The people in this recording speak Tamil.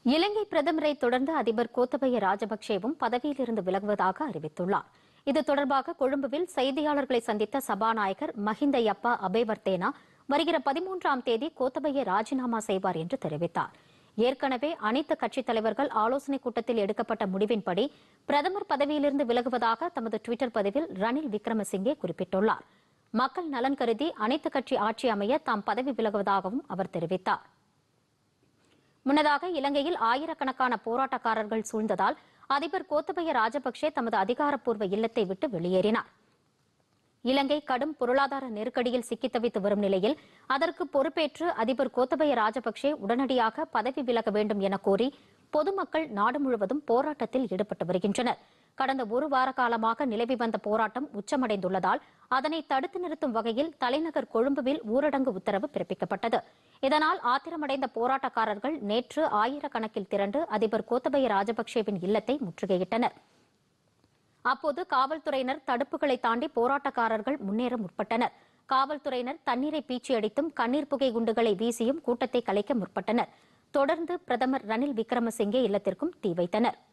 இலங்கை பிரதமரை தொடர்ந்து அதிபர் கோத்தபய ராஜபக்சேவும் பதவியிலிருந்து விலகுவதாக அறிவித்துள்ளார் இது தொடர்பாக கொழும்புவில் செய்தியாளர்களை சந்தித்த சபாநாயகர் மஹிந்த யப்பா அபேவர்தேனா வருகிற பதிமூன்றாம் தேதி கோத்தபய ராஜினாமா செய்வார் என்று தெரிவித்தார் ஏற்கனவே அனைத்து கட்சித் தலைவர்கள் ஆலோசனைக் கூட்டத்தில் எடுக்கப்பட்ட முடிவின்படி பிரதமர் பதவியிலிருந்து விலகுவதாக தமது டுவிட்டர் பதிவில் ரணில் விக்ரமசிங்கே குறிப்பிட்டுள்ளார் மக்கள் நலன் கருதி அனைத்து கட்சி ஆட்சி அமைய தாம் பதவி விலகுவதாகவும் அவர் தெரிவித்தார் முன்னதாக இலங்கையில் ஆயிரக்கணக்கான போராட்டக்காரர்கள் சூழ்ந்ததால் அதிபர் கோத்தபய ராஜபக்சே தமது அதிகாரப்பூர்வ இல்லத்தை விட்டு வெளியேறினார் இலங்கை கடும் பொருளாதார நெருக்கடியில் சிக்கித் தவித்து வரும் நிலையில் அதற்கு பொறுப்பேற்று அதிபர் கோத்தபய ராஜபக்சே உடனடியாக பதவி விலக வேண்டும் என கோரி பொதுமக்கள் நாடு முழுவதும் போராட்டத்தில் ஈடுபட்டு வருகின்றனர் கடந்த ஒரு வார காலமாக நிலவி வந்த போராட்டம் உச்சமடைந்துள்ளதால் அதனை தடுத்து நிறுத்தும் வகையில் தலைநகர் கொழும்புவில் ஊரடங்கு உத்தரவு பிறப்பிக்கப்பட்டது இதனால் ஆத்திரமடைந்த போராட்டக்காரர்கள் நேற்று ஆயிரக்கணக்கில் திரண்டு அதிபர் கோத்தபய ராஜபக்சேவின் இல்லத்தை முற்றுகையிட்டனர் அப்போது காவல்துறையினர் தடுப்புகளை தாண்டி போராட்டக்காரர்கள் முன்னேற முற்பட்டனர் காவல்துறையினர் தண்ணீரை பீச்சி அடித்தும் கண்ணீர் புகை குண்டுகளை வீசியும் கூட்டத்தை கலைக்க முற்பட்டனர் தொடர்ந்து பிரதமர் ரணில் விக்ரமசிங்கே இல்லத்திற்கும் தீ வைத்தனர்